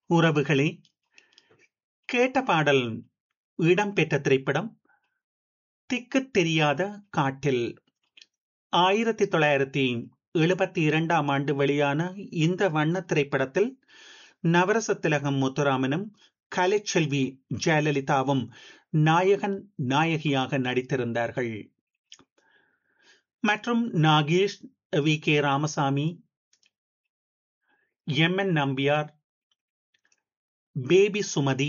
உறவுகளே கேட்ட பாடல் இடம்பெற்ற திரைப்படம் திக்குத் தெரியாத காட்டில் ஆயிரத்தி தொள்ளாயிரத்தி எழுபத்தி இரண்டாம் ஆண்டு வெளியான இந்த வண்ண திரைப்படத்தில் நவரச திலகம் முத்துராமனும் கலைச்செல்வி ஜெயலலிதாவும் நாயகன் நாயகியாக நடித்திருந்தார்கள் மற்றும் Nagesh V K Ramasamy M N Nambiar Baby Sumathi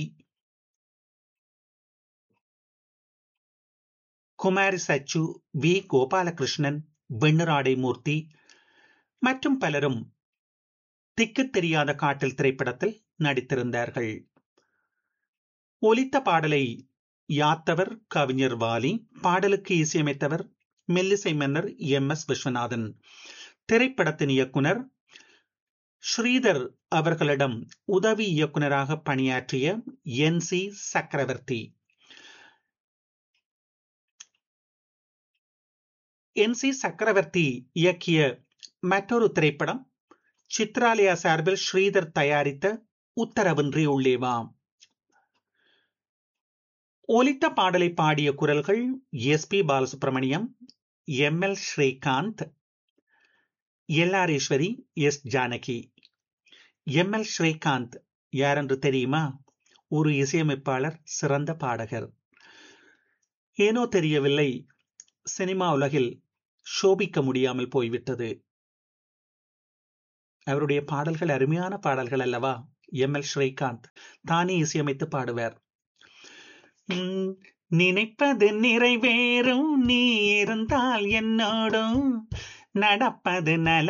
Kumari Sachu V Gopalakrishnan Venniradai Moorthy மற்றும் பலரும் திக்கு தெரியாத காட்டில் திரைப்படத்தில் நடித்திருந்தார்கள் ஒலித்த பாடலை யாத்தவர் கவிஞர் வாலி பாடலுக்கு இசையமைத்தவர் மெல்லிசை மன்னர் எம் எஸ் விஸ்வநாதன் திரைப்படத்தின் இயக்குனர் ஸ்ரீதர் அவர்களிடம் உதவி இயக்குனராக பணியாற்றிய என் சி சக்கரவர்த்தி என் சி சக்கரவர்த்தி இயக்கிய மற்றொரு திரைப்படம் சித்ராலயா சார்பில் ஸ்ரீதர் தயாரித்த உத்தரவின்றி உள்ளே வா ஒலித்த பாடலை பாடிய குரல்கள் S P Balasubrahmanyam M L Srikanth LR Eswari S Janaki M L Srikanth யார் என்று தெரியுமா ஒரு இசையமைப்பாளர் சிறந்த பாடகர் ஏனோ தெரியவில்லை சினிமா உலகில் சோபிக்க முடியாமல் போய்விட்டது அவருடைய பாடல்கள் அருமையான பாடல்கள் அல்லவா எம் எல் ஸ்ரீகாந்த் தானே இசையமைத்து பாடுவார் நினைப்பது நிறைவேறும் நீ இருந்தால் என்னோடும் நடப்பது நல